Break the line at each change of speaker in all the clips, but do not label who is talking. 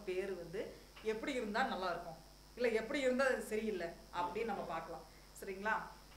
பேர் வந்து எப்படி இருந்தா நல்லா இருக்கும் இல்ல எப்படி இருந்தா அது சரியில்லை அப்படின்னு நம்ம பார்க்கலாம் சரிங்களா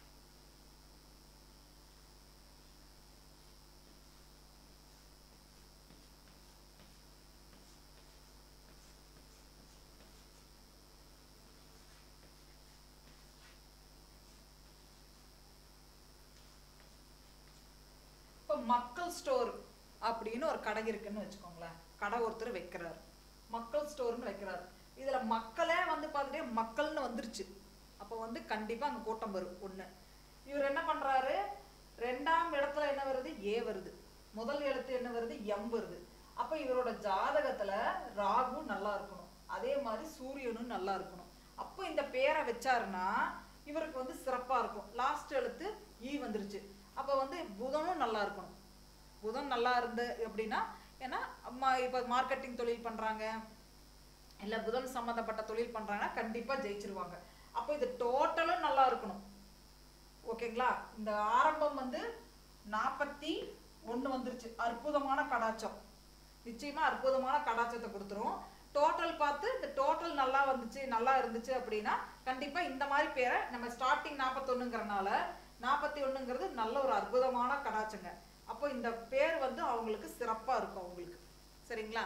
இப்போ மக்கள் ஸ்டோர் அப்படின்னு ஒரு கடை இருக்குன்னு வச்சுக்கோங்களேன் கடை ஒருத்தர் வைக்கிறாரு மக்கள் ஸ்டோர்னு வைக்கிறாரு இதுல மக்களே வந்து பார்த்துட்டே மக்கள்னு வந்துருச்சு அப்போ வந்து கண்டிப்பா அங்க கூட்டம் வரும் ஒண்ணு இவர் என்ன பண்றாரு ரெண்டாம் இடத்துல என்ன வருது ஏ வருது முதல் எழுத்து என்ன வருது எம் வருது அப்ப இவரோட ஜாதகத்துல ராகு நல்லா இருக்கணும் அதே மாதிரி சூரியனும் நல்லா இருக்கணும் அப்போ இந்த பேரை வச்சாருன்னா இவருக்கு வந்து சிறப்பா இருக்கும் லாஸ்ட் எழுத்து ஈ வந்துருச்சு அப்ப வந்து புதனும் நல்லா இருக்கணும் புதன் நல்லா இருந்து அப்படின்னா ஏன்னா அம்மா இப்ப மார்க்கெட்டிங் தொழில் பண்றாங்க இல்ல புதன் சம்பந்தப்பட்ட தொழில் பண்றாங்கன்னா கண்டிப்பா ஜெயிச்சிருவாங்க அப்போ இது டோட்டலும் நல்லா இருக்கணும் ஓகேங்களா இந்த ஆரம்பம் வந்து நாற்பத்தி ஒண்ணு வந்துருச்சு அற்புதமான கடாச்சம் நிச்சயமா அற்புதமான கடாச்சத்தை கொடுத்துரும் டோட்டல் பார்த்து இந்த டோட்டல் நல்லா வந்துச்சு நல்லா இருந்துச்சு அப்படின்னா கண்டிப்பா இந்த மாதிரி பேரை நம்ம ஸ்டார்டிங் நாற்பத்தொன்னுங்கிறனால நாற்பத்தி ஒண்ணுங்கிறது நல்ல ஒரு அற்புதமான கடாச்சங்க அப்போ இந்த பேர் வந்து அவங்களுக்கு சிறப்பா இருக்கும் அவங்களுக்கு சரிங்களா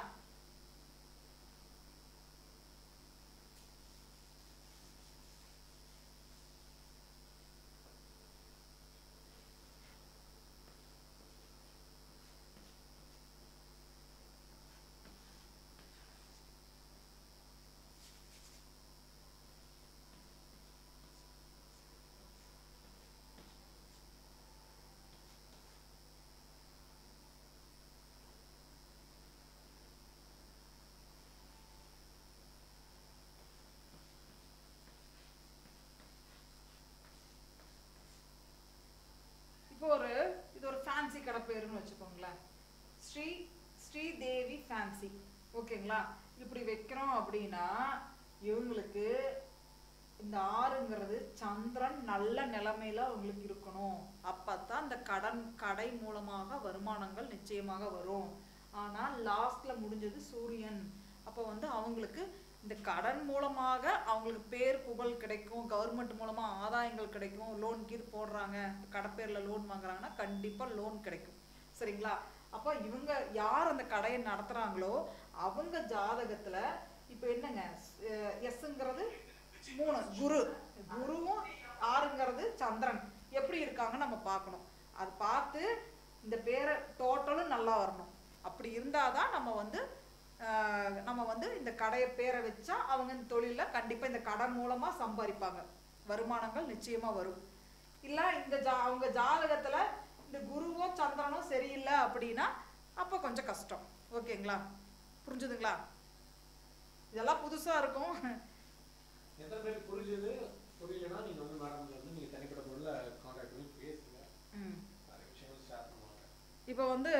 இப்போ ஒரு இது ஒரு ஃபேன்சி கடை பேருன்னு வச்சுக்கோங்களேன் ஸ்ரீ ஸ்ரீதேவி ஃபேன்சி ஓகேங்களா இப்படி வைக்கிறோம் அப்படின்னா இவங்களுக்கு இந்த ஆறுங்கிறது சந்திரன் நல்ல நிலைமையில அவங்களுக்கு இருக்கணும் அப்பதான் இந்த கடன் கடை மூலமாக வருமானங்கள் நிச்சயமாக வரும் ஆனா லாஸ்ட்ல முடிஞ்சது சூரியன் அப்போ வந்து அவங்களுக்கு இந்த கடன் மூலமாக அவங்களுக்கு பேர் புகழ் கிடைக்கும் கவர்மெண்ட் மூலமா ஆதாயங்கள் கிடைக்கும் லோன் கீது போடுறாங்க கடை பேர்ல லோன் வாங்குறாங்கன்னா கண்டிப்பா லோன் கிடைக்கும் சரிங்களா அப்போ இவங்க யார் அந்த கடையை நடத்துறாங்களோ அவங்க ஜாதகத்துல இப்போ என்னங்க எஸ்ங்கிறது மூணு குரு குருவும் ஆறுங்கிறது சந்திரன் எப்படி இருக்காங்கன்னு நம்ம பார்க்கணும் அது பார்த்து இந்த பேரை டோட்டலும் நல்லா வரணும் அப்படி இருந்தாதான் நம்ம வந்து ஆஹ், நம்ம வந்து இந்த கடையை பேரை வச்சா அவங்க இந்த தொழில கண்டிப்பா இந்த கடை மூலமா சம்பாதிப்பாங்க வருமானங்கள் நிச்சயமா வரும் இல்ல இந்த ஜா அவங்க ஜாதகத்துல இந்த குருவோ சந்திரனோ சரியில்லை அப்படின்னா அப்போ கொஞ்சம் கஷ்டம் ஓகேங்களா புரிஞ்சுதுங்களா இதெல்லாம் புதுசா இருக்கும்
எத்தனை பேருக்கு புரிஞ்சுது புரியலன்னா நீங்க வந்து மேடம் வந்து நீங்க தனிப்பட்ட முறையில் கான்டாக்ட் பண்ணி பேசுங்க
ம்.
நிறைய விஷயங்கள் ஷேர் பண்ணுவாங்க
இப்போ வந்து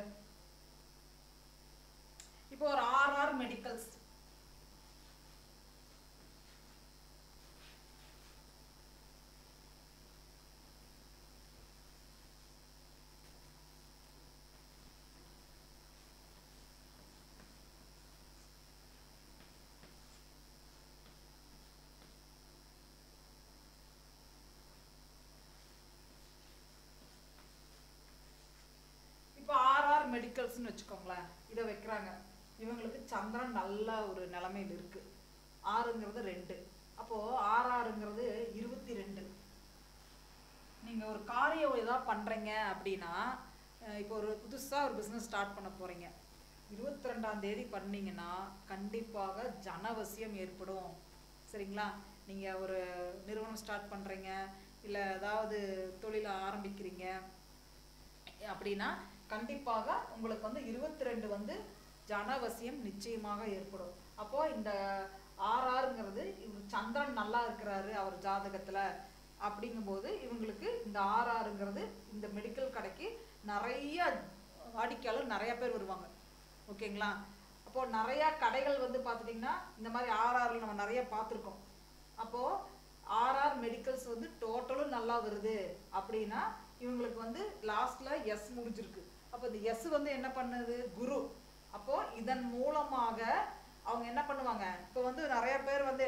இப்போ ஒரு ஆர்ஆர் மெடிக்கல்ஸ் இப்போ ஆர்ஆர் மெடிக்கல்ஸ்னு வச்சுக்கோங்களேன் இதை வைக்கிறாங்க இவங்களுக்கு சந்திரன் நல்ல ஒரு நிலைமையில் இருக்கு ஆறுங்கிறது ரெண்டு அப்போ ஆர்ஆருங்கிறது இருபத்தி ரெண்டு நீங்க ஒரு காரியம் ஏதாவது பண்றீங்க அப்படின்னா அஹ் இப்போ ஒரு புதுசா ஒரு பிசினஸ் ஸ்டார்ட் பண்ண போறீங்க இருபத்தி ரெண்டாம் தேதி பண்ணீங்கன்னா கண்டிப்பாக ஜனவசியம் ஏற்படும் சரிங்களா நீங்க ஒரு நிறுவனம் ஸ்டார்ட் பண்றீங்க இல்ல ஏதாவது தொழிலை ஆரம்பிக்கிறீங்க அப்படின்னா கண்டிப்பாக உங்களுக்கு வந்து இருபத்தி ரெண்டு வந்து ஜனவசியம் நிச்சயமாக ஏற்படும் அப்போ இந்த ஆர்ஆருங்கிறது இவர் சந்திரன் நல்லா இருக்கிறாரு அவர் ஜாதகத்துல அப்படிங்கும்போது இவங்களுக்கு இந்த ஆர்ஆருங்கிறது இந்த மெடிக்கல் கடைக்கு நிறைய வாடிக்கையாளர் நிறைய பேர் வருவாங்க ஓகேங்களா அப்போ நிறைய கடைகள் வந்து பார்த்துட்டிங்கன்னா இந்த மாதிரி ஆர்ஆர்ல நம்ம நிறைய பார்த்துருக்கோம் அப்போ ஆர்ஆர் மெடிக்கல்ஸ் வந்து டோட்டலும் நல்லா வருது அப்படின்னா இவங்களுக்கு வந்து லாஸ்ட்ல எஸ் முடிஞ்சிருக்கு அப்போ இந்த எஸ் வந்து என்ன பண்ணுது குரு அப்போ இதன் மூலமாக அவங்க என்ன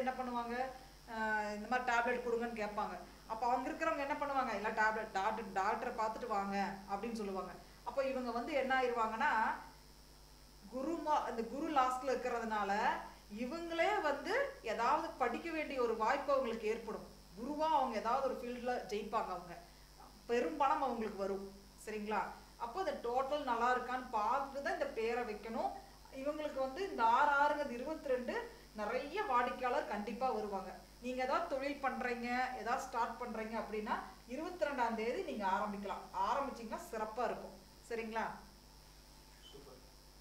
என்ன பண்ணுவாங்க ஆஹ் இந்த மாதிரி டேப்லெட் கொடுங்கன்னு கேட்பாங்க அப்போ அவங்க இருக்கிறவங்க என்ன பண்ணுவாங்க இல்லை டேப்லெட் டாக்டர் டாக்டரை பார்த்துட்டு வாங்க அப்படின்னு சொல்லுவாங்க அப்போ இவங்க வந்து என்ன ஆயிடுவாங்கன்னா குருமா அந்த குரு லாஸ்ட்ல இருக்கிறதுனால இவங்களே வந்து ஏதாவது படிக்க வேண்டிய ஒரு வாய்ப்பு அவங்களுக்கு ஏற்படும் குருவா அவங்க ஏதாவது ஒரு ஃபீல்டில் ஜெயிப்பாங்க அவங்க பெரும் பணம் அவங்களுக்கு வரும் சரிங்களா அப்போ இந்த டோட்டல் நல்லா இருக்கான்னு பார்த்துட்டு தான் இந்த பேரை வைக்கணும் இவங்களுக்கு வந்து இந்த ஆறு ஆறுங்கிறது இருபத்தி ரெண்டு நிறைய வாடிக்கையாளர் கண்டிப்பா வருவாங்க நீங்க ஏதாவது தொழில் பண்றீங்க ஏதாவது ஸ்டார்ட் பண்றீங்க அப்படின்னா இருபத்தி ரெண்டாம் தேதி நீங்க ஆரம்பிக்கலாம் ஆரம்பிச்சீங்கன்னா சிறப்பா இருக்கும் சரிங்களா
சூப்பர்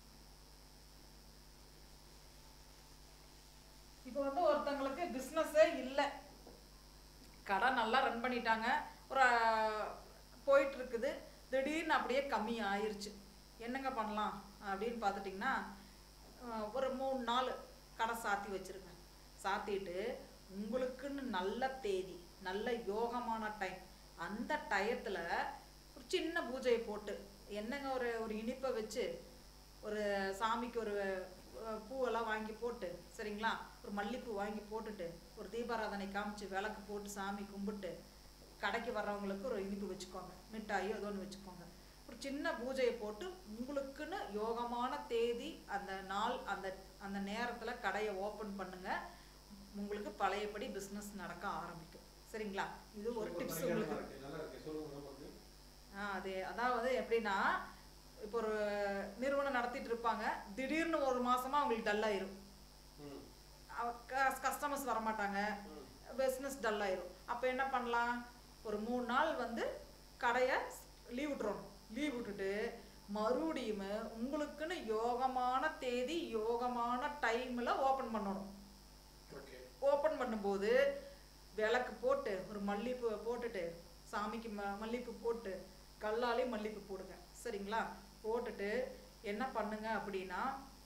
இப்போ வந்து ஒருத்தங்களுக்கு பிஸ்னஸே இல்லை கடை நல்லா ரன் பண்ணிட்டாங்க ஒரு அஹ், போயிட்டு இருக்குது திடீர்னு அப்படியே கம்மி ஆயிருச்சு என்னங்க பண்ணலாம் அப்படின்னு பார்த்துட்டிங்கன்னா அஹ், ஒரு மூணு நாள் கடை சாத்தி வச்சிருங்க சாத்திட்டு உங்களுக்குன்னு நல்ல தேதி நல்ல யோகமான டைம் அந்த டயத்துல ஒரு சின்ன பூஜையை போட்டு என்னங்க ஒரு ஒரு இனிப்பை வச்சு ஒரு சாமிக்கு ஒரு அஹ், பூவெல்லாம் வாங்கி போட்டு சரிங்களா ஒரு மல்லிப்பூ வாங்கி போட்டுட்டு ஒரு தீபாராதனை காமிச்சு விளக்கு போட்டு சாமி கும்பிட்டு கடைக்கு வர்றவங்களுக்கு ஒரு இனிப்பு வச்சுக்கோங்க மிட்டாயோ ஏதோ ஒன்று வச்சுக்கோங்க ஒரு சின்ன பூஜையை போட்டு உங்களுக்குன்னு யோகமான தேதி அந்த நாள் அந்த அந்த நேரத்தில் கடையை ஓப்பன் பண்ணுங்க உங்களுக்கு பழையபடி பிஸ்னஸ் நடக்க ஆரம்பிக்கும் சரிங்களா இது ஒரு
சூப்பர்
டிப்ஸ்
பயங்கரமா
உங்களுக்கு
இருக்கு. நல்லா இருக்கு சொல்லுங்க நமக்கு
ஆ அது அதாவது எப்படின்னா இப்போ ஒரு நிறுவனம் நடத்திட்டு இருப்பாங்க திடீர்னு ஒரு மாசமா அவங்களுக்கு டல் ஆயிரும்
ம்
கஸ்டமர்ஸ் வரமாட்டாங்க
ம்
பிஸ்னஸ் டல் ஆயிரும் அப்போ என்ன பண்ணலாம் ஒரு மூணு நாள் வந்து கடையை லீவ் விட்டுறணும் லீவ் விட்டுட்டு மறுபடியும் உங்களுக்குன்னு யோகமான தேதி யோகமான டைமில் ஓப்பன் பண்ணணும்
ஓகே
ஓப்பன் பண்ணும்போது விளக்கு போட்டு ஒரு மல்லிப்பூ போட்டுட்டு சாமிக்கு ம மல்லிப்பூ போட்டு கல்லாலே மல்லிப்பூ போடுங்க சரிங்களா போட்டுட்டு என்ன பண்ணுங்க அப்படின்னா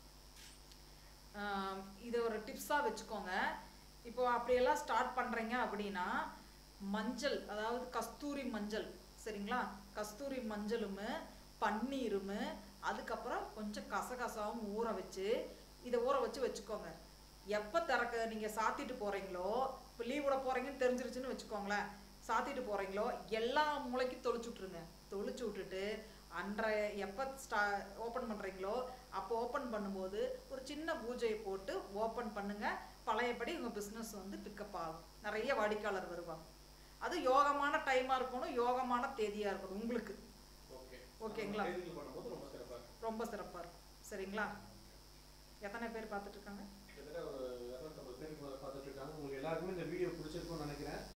ஆம், இதை ஒரு டிப்ஸாக வச்சுக்கோங்க இப்போ அப்படியெல்லாம் ஸ்டார்ட் பண்ணுறீங்க அப்படின்னா மஞ்சள் அதாவது கஸ்தூரி மஞ்சள் சரிங்களா கஸ்தூரி மஞ்சளும் பன்னீரும் அதுக்கப்புறம் கொஞ்சம் கசகசாவும் ஊற வச்சு இதை ஊற வச்சு வச்சுக்கோங்க எப்போ திறக்க நீங்கள் சாத்திட்டு போகிறீங்களோ இப்போ லீவ் விட போகிறீங்கன்னு தெரிஞ்சிருச்சுன்னு வச்சுக்கோங்களேன் சாத்திட்டு போகிறீங்களோ எல்லா மூளைக்கும் தொளிச்சு விட்ருங்க தொளிச்சு விட்டுட்டு அன்றைய எப்போ ஸ்டா ஓப்பன் பண்ணுறீங்களோ அப்போ ஓப்பன் பண்ணும்போது ஒரு சின்ன பூஜையை போட்டு ஓப்பன் பண்ணுங்க பழையபடி உங்கள் பிஸ்னஸ் வந்து பிக்கப் ஆகும் நிறைய வாடிக்கையாளர் வருவாங்க அது யோகமான டைமாக இருக்கணும் யோகமான தேதியாக இருக்கணும் உங்களுக்கு
ஓகே
ஓகேங்களா?
நம்ம தேதியில் பண்ணும்போது ரொம்ப சிறப்பா இருக்கு
ரொம்ப சிறப்பாக இருக்கும் சரிங்களா எத்தனை பேர் பார்த்துட்டு இருக்காங்க
கிட்டத்தட்ட ஒரு இரநூத்தம்பது பேருக்கு மேலே பார்த்துட்டு இருக்காங்க உங்களுக்கு எல்லாருக்குமே இந்த வீடியோ பிடிச்சிருக்கும்னு நினைக்கிறேன்